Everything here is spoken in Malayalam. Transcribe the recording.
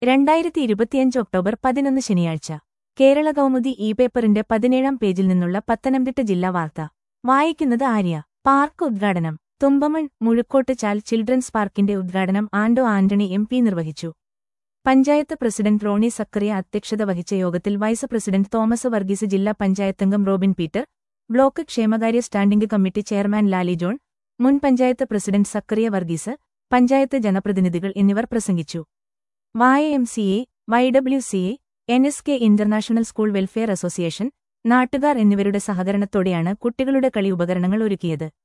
രണ്ടായിരത്തി ഇരുപത്തിയഞ്ച് ഒക്ടോബർ പതിനൊന്ന് ശനിയാഴ്ച കേരള കൗമുദി ഇ പേപ്പറിന്റെ പതിനേഴാം പേജിൽ നിന്നുള്ള പത്തനംതിട്ട ജില്ലാ വാർത്ത വായിക്കുന്നത് ആര്യ പാർക്ക് ഉദ്ഘാടനം തുമ്പമൺ മുഴുക്കോട്ട് ചാൽ ചിൽഡ്രൻസ് പാർക്കിന്റെ ഉദ്ഘാടനം ആൻഡോ ആന്റണി എം പി നിർവഹിച്ചു പഞ്ചായത്ത് പ്രസിഡന്റ് റോണി സക്കറിയ അധ്യക്ഷത വഹിച്ച യോഗത്തിൽ വൈസ് പ്രസിഡന്റ് തോമസ് വർഗീസ് ജില്ലാ പഞ്ചായത്തംഗം റോബിൻ പീറ്റർ ബ്ലോക്ക് ക്ഷേമകാര്യ standing committee chairman Lali John മുൻ പഞ്ചായത്ത് പ്രസിഡന്റ് സക്കറിയ വർഗീസ് പഞ്ചായത്ത് ജനപ്രതിനിധികൾ എന്നിവർ പ്രസംഗിച്ചു വായ M C A Y W C A N S K international school welfare association നാട്ടുകാർ എന്നിവരുടെ സഹകരണത്തോടെയാണ് കുട്ടികളുടെ കളി ഉപകരണങ്ങൾ ഒരുക്കിയത്